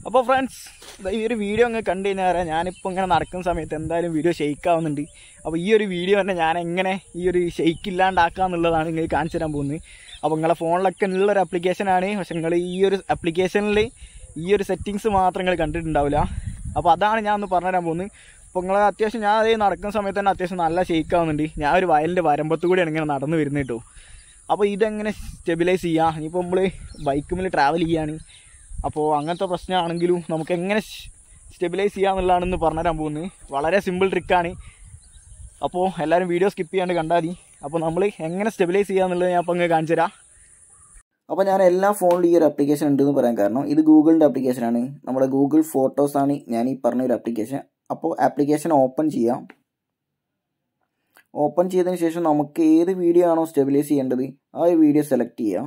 അപ്പോൾ ഫ്രണ്ട്സ് ഈ ഒരു വീഡിയോ അങ്ങ് കണ്ടു കഴിഞ്ഞാൽ അറിയാം ഞാനിപ്പോൾ ഇങ്ങനെ നടക്കുന്ന സമയത്ത് എന്തായാലും വീഡിയോ ഷെയ്ക്ക് ആവുന്നുണ്ട് അപ്പോൾ ഈ ഒരു വീഡിയോ തന്നെ ഞാൻ എങ്ങനെ ഈ ഒരു ഷെയ്ക്ക് ഇല്ലാണ്ടാക്കുക എന്നുള്ളതാണ് നിങ്ങൾ കാണിച്ചു തരാൻ പോകുന്നത് അപ്പോൾ നിങ്ങളെ ഫോണിലൊക്കെ ഉള്ളൊരു ആപ്ലിക്കേഷനാണ് പക്ഷെ നിങ്ങൾ ഈ ഒരു ആപ്ലിക്കേഷനിൽ ഈ ഒരു സെറ്റിങ്സ് മാത്രം നിങ്ങൾ കണ്ടിട്ടുണ്ടാവില്ല അപ്പോൾ അതാണ് ഞാൻ ഒന്ന് പറഞ്ഞുതരാൻ പോകുന്നത് അപ്പോൾ നിങ്ങൾ അത്യാവശ്യം ഞാൻ അതേ നടക്കുന്ന സമയത്ത് തന്നെ അത്യാവശ്യം നല്ല ഷെയ്ക്ക് ആവുന്നുണ്ട് ഞാൻ ഒരു വയലിൻ്റെ വരമ്പത്ത് കൂടെയാണ് ഇങ്ങനെ നടന്നു വരുന്നത് കേട്ടോ അപ്പോൾ ഇതെങ്ങനെ സ്റ്റെബിലൈസ് ചെയ്യാം ഇനിയിപ്പോൾ നമ്മൾ ബൈക്കുമിൽ ട്രാവൽ ചെയ്യാണ് അപ്പോൾ അങ്ങനത്തെ പ്രശ്നമാണെങ്കിലും നമുക്ക് എങ്ങനെ സ്റ്റെബിലൈസ് ചെയ്യാന്നുള്ളതാണെന്ന് പറഞ്ഞുതരാൻ പോകുന്നത് വളരെ സിമ്പിൾ ട്രിക്കാണ് അപ്പോൾ എല്ലാവരും വീഡിയോ സ്കിപ്പ് ചെയ്യാണ്ട് കണ്ടാൽ മതി അപ്പോൾ നമ്മൾ എങ്ങനെ സ്റ്റെബിലൈസ് ചെയ്യാന്നുള്ളത് ഞാൻ അപ്പോൾ അങ്ങ് കാണിച്ചു തരാം അപ്പോൾ ഞാൻ എല്ലാ ഫോണിലും ഈ ഒരു ആപ്ലിക്കേഷൻ ഉണ്ടെന്ന് പറയാൻ കാരണം ഇത് ഗൂഗിളിൻ്റെ ആപ്ലിക്കേഷനാണ് നമ്മുടെ ഗൂഗിൾ ഫോട്ടോസാണ് ഞാൻ ഈ പറഞ്ഞ ഒരു ആപ്ലിക്കേഷൻ അപ്പോൾ ആപ്ലിക്കേഷൻ ഓപ്പൺ ചെയ്യാം ഓപ്പൺ ചെയ്തതിന് ശേഷം നമുക്ക് ഏത് വീഡിയോ ആണോ സ്റ്റെബിലൈസ് ചെയ്യേണ്ടത് ആ ഒരു വീഡിയോ സെലക്ട് ചെയ്യാം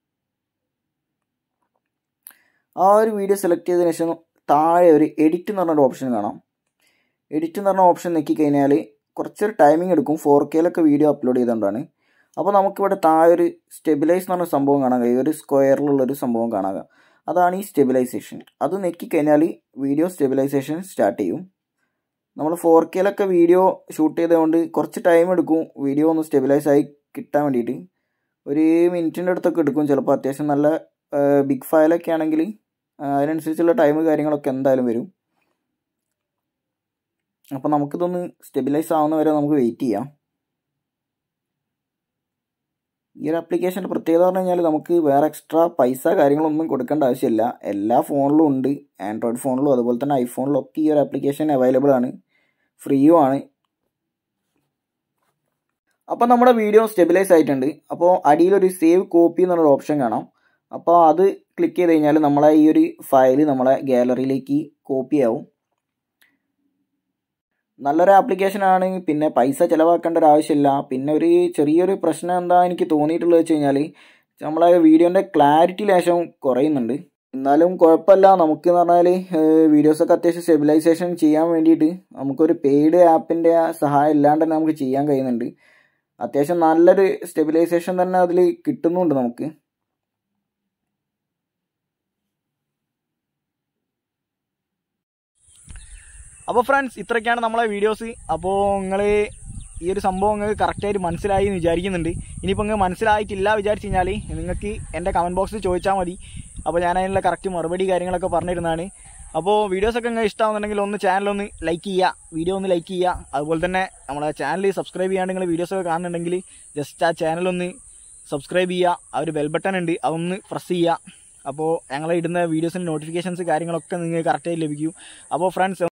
ആ ഒരു വീഡിയോ സെലക്ട് ചെയ്തതിന് ശേഷം താഴെ ഒരു എഡിറ്റ് എന്ന് പറഞ്ഞൊരു ഓപ്ഷൻ കാണാം എഡിറ്റ് എന്ന് പറഞ്ഞ ഓപ്ഷൻ നോക്കി കഴിഞ്ഞാൽ കുറച്ചൊരു ടൈമിംഗ് എടുക്കും ഫോർ കെയിലൊക്കെ വീഡിയോ അപ്ലോഡ് ചെയ്തുകൊണ്ടാണ് അപ്പോൾ നമുക്കിവിടെ താഴെ ഒരു സ്റ്റെബിലൈസ് എന്ന് പറഞ്ഞ സംഭവം കാണാൻ കഴിയും ഒരു സ്ക്വയറിലുള്ളൊരു സംഭവം കാണാം അതാണ് ഈ സ്റ്റെബിലൈസേഷൻ അത് നെക്കിക്കഴിഞ്ഞാൽ വീഡിയോ സ്റ്റെബിലൈസേഷൻ സ്റ്റാർട്ട് ചെയ്യും നമ്മൾ ഫോർ കെയിലൊക്കെ വീഡിയോ ഷൂട്ട് ചെയ്തുകൊണ്ട് കുറച്ച് ടൈം എടുക്കും വീഡിയോ ഒന്ന് സ്റ്റെബിലൈസ് ആയി കിട്ടാൻ വേണ്ടിയിട്ട് ഒരു മിനിറ്റിൻ്റെ അടുത്തൊക്കെ എടുക്കും ചിലപ്പോൾ അത്യാവശ്യം നല്ല ബിഗ് ഫയലൊക്കെ ആണെങ്കിൽ അതിനനുസരിച്ചുള്ള ടൈം കാര്യങ്ങളൊക്കെ എന്തായാലും വരും അപ്പോൾ നമുക്കിതൊന്ന് സ്റ്റെബിലൈസ് ആവുന്ന വരെ നമുക്ക് വെയിറ്റ് ചെയ്യാം ഈ ഒരു ആപ്ലിക്കേഷൻ്റെ പ്രത്യേകത പറഞ്ഞു കഴിഞ്ഞാൽ നമുക്ക് വേറെ എക്സ്ട്രാ പൈസ കാര്യങ്ങളൊന്നും കൊടുക്കേണ്ട ആവശ്യമില്ല എല്ലാ ഫോണിലും ഉണ്ട് ആൻഡ്രോയിഡ് ഫോണിലും അതുപോലെ തന്നെ ഐഫോണിലും ഒക്കെ ഈ ഒരു ആപ്ലിക്കേഷൻ അവൈലബിൾ ആണ് ഫ്രീയും ആണ് അപ്പോൾ നമ്മുടെ വീഡിയോ സ്റ്റെബിലൈസ് ആയിട്ടുണ്ട് അപ്പോൾ അടിയിലൊരു സേവ് കോപ്പി എന്നുള്ളൊരു ഓപ്ഷൻ കാണാം അപ്പോൾ അത് ക്ലിക്ക് ചെയ്ത് കഴിഞ്ഞാൽ നമ്മളെ ഈ ഒരു ഫയൽ നമ്മളെ ഗാലറിയിലേക്ക് കോപ്പി ആവും നല്ലൊരു ആപ്ലിക്കേഷനാണ് പിന്നെ പൈസ ചിലവാക്കേണ്ട ഒരു ആവശ്യമില്ല പിന്നെ ഒരു ചെറിയൊരു പ്രശ്നം എന്താ എനിക്ക് തോന്നിയിട്ടുള്ളത് വെച്ച് കഴിഞ്ഞാൽ നമ്മളെ വീഡിയോൻ്റെ ക്ലാരിറ്റി ലേശം കുറയുന്നുണ്ട് എന്നാലും കുഴപ്പമില്ല നമുക്ക് എന്ന് പറഞ്ഞാൽ വീഡിയോസൊക്കെ അത്യാവശ്യം സ്റ്റെബിലൈസേഷൻ ചെയ്യാൻ വേണ്ടിയിട്ട് നമുക്കൊരു പെയ്ഡ് ആപ്പിൻ്റെ സഹായം ഇല്ലാണ്ട് തന്നെ നമുക്ക് ചെയ്യാൻ കഴിയുന്നുണ്ട് അത്യാവശ്യം നല്ലൊരു സ്റ്റെബിലൈസേഷൻ തന്നെ അതിൽ കിട്ടുന്നുണ്ട് നമുക്ക് അപ്പോൾ ഫ്രണ്ട്സ് ഇത്രയൊക്കെയാണ് നമ്മളെ വീഡിയോസ് അപ്പോൾ നിങ്ങൾ ഈ ഒരു സംഭവം നിങ്ങൾക്ക് കറക്റ്റായിട്ട് മനസ്സിലായി എന്ന് വിചാരിക്കുന്നുണ്ട് ഇനിയിപ്പോൾ നിങ്ങൾക്ക് മനസ്സിലായിട്ടില്ല വിചാരിച്ചു കഴിഞ്ഞാൽ നിങ്ങൾക്ക് എൻ്റെ കമൻറ്റ് ബോക്സിൽ ചോദിച്ചാൽ മതി അപ്പോൾ ഞാൻ അതിനുള്ള കറക്റ്റ് മറുപടി കാര്യങ്ങളൊക്കെ പറഞ്ഞിരുന്നതാണ് അപ്പോൾ വീഡിയോസൊക്കെ നിങ്ങൾക്ക് ഇഷ്ടമാണെന്നുണ്ടെങ്കിൽ ഒന്ന് ചാനലൊന്ന് ലൈക്ക് ചെയ്യുക വീഡിയോ ഒന്ന് ലൈക്ക് ചെയ്യുക അതുപോലെ തന്നെ നമ്മളെ ചാനൽ സബ്സ്ക്രൈബ് ചെയ്യാണ്ട് നിങ്ങൾ വീഡിയോസൊക്കെ കാണുന്നുണ്ടെങ്കിൽ ജസ്റ്റ് ആ ചാനലൊന്ന് സബ്സ്ക്രൈബ് ചെയ്യുക ആ ഒരു ബെൽ ബട്ടൺ ഉണ്ട് അതൊന്ന് പ്രസ് ചെയ്യുക അപ്പോൾ ഞങ്ങൾ ഇടുന്ന വീഡിയോസിൻ്റെ നോട്ടിഫിക്കേഷൻസ് കാര്യങ്ങളൊക്കെ നിങ്ങൾക്ക് കറക്റ്റായിട്ട് ലഭിക്കും അപ്പോൾ ഫ്രണ്ട്സ്